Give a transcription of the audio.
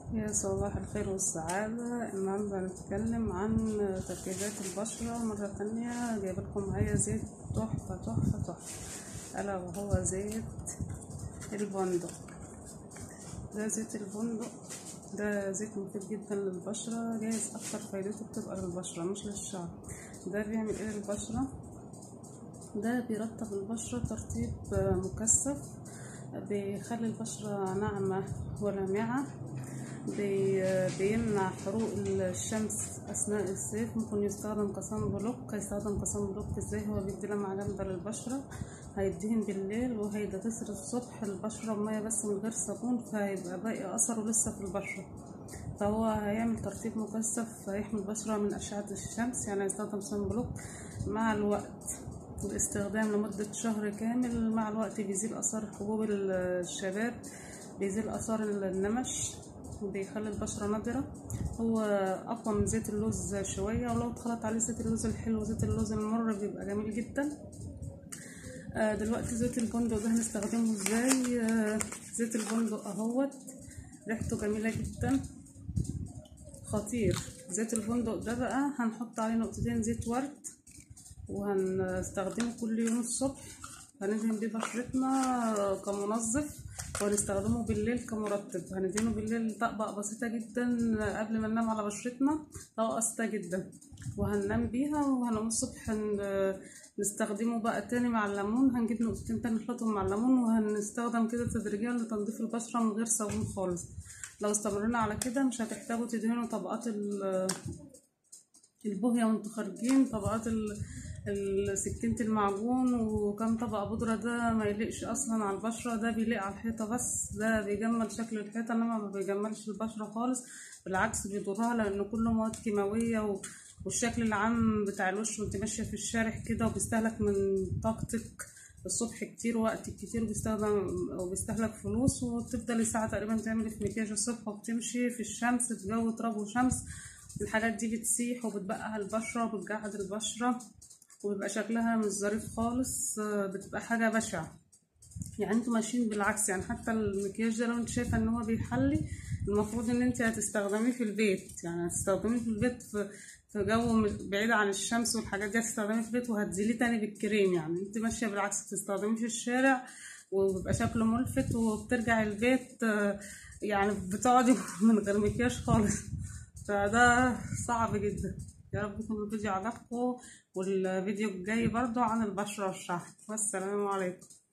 يا صباح الخير والسعادة النهاردة هنتكلم عن تركيبات البشرة مرة تانية جايبة لكم معايا زيت تحفة تحفة تحفة ألا وهو زيت البندق ده زيت البندق ده زيت مفيد جدا للبشرة جايز أكتر فايدته بتبقى للبشرة مش للشعر ده بيعمل ايه للبشرة ده بيرطب البشرة ترطيب مكثف بيخلي البشرة ناعمة ولامعة بي- بيمنع حروق الشمس أثناء الصيف ممكن يستخدم كصن بلوك هيستخدم كصن بلوك ازاي هو بيدي لمعة جامدة للبشرة هيدهن بالليل وهيغسل الصبح البشرة بمية بس من غير صابون فهيبقى باقي أثره لسه في البشرة فهو هيعمل ترطيب مكثف هيحمي البشرة من أشعة الشمس يعني هيستخدم صن بلوك مع الوقت الاستخدام لمدة شهر كامل مع الوقت بيزيل آثار حبوب الشباب بيزيل آثار النمش بيخلي البشرة نضرة هو أقوى من زيت اللوز شوية ولو اتخلط عليه زيت اللوز الحلو وزيت اللوز المر بيبقى جميل جدا آه، دلوقتي زيت البندق ده هنستخدمه ازاي آه، زيت البندق اهوت ريحته جميلة جدا خطير زيت البندق ده بقى هنحط عليه نقطتين زيت ورد وهنستخدمه كل يوم الصبح هندهن بيه بشرتنا كمنظف وهنستخدمه بالليل كمرطب هندهنه بالليل طبقة بسيطة جدا قبل ما ننام على بشرتنا طبقة بسيطة جدا وهننام بيها وهنقوم الصبح ن- نستخدمه بقى تاني مع الليمون هنجيب نقطتين تاني نخلطهم مع الليمون وهنستخدم كده تدريجيا لتنظيف البشرة من غير صابون خالص لو استمرنا على كده مش هتحتاجوا تدهنوا طبقات ال- البوهية وانتوا خارجين طبقات ال- ال- سكينة المعجون وكم طبقة بودرة ده ما يليقش أصلا على البشرة ده بيليق على الحيطة بس ده بيجمل شكل الحيطة إنما ما بيجملش البشرة خالص بالعكس بيضرها لأن كله مواد كيماوية و... والشكل العام بتاع الوش وانت ماشية في الشارع كده وبيستهلك من طاقتك الصبح كتير وقت كتير بيستخدم وبيستهلك فلوس وتفضلي ساعة تقريبا تعملي في مكياج الصبح وبتمشي في الشمس في جو تراب وشمس الحاجات دي بتسيح وبتبقع على البشرة وبتجعد البشرة وبيبقى شكلها مش ظريف خالص آه، بتبقى حاجة بشعة يعني انتوا ماشيين بالعكس يعني حتى المكياج ده لو انت شايفه ان هو بيحلي المفروض ان انت هتستخدميه في البيت يعني هتستخدميه في البيت في في جو م- بعيد عن الشمس والحاجات دي هتستخدميه في البيت وهتزيليه تاني بالكريم يعني انت ماشيه بالعكس بتستخدميه في الشارع وبيبقى شكله ملفت وبترجعي البيت آه، يعني بتقعدي من غير مكياج خالص فده صعب جدا يا رب يكون الفيديو عجبكم والفيديو الجاي برضو عن البشرة والشعر والسلام عليكم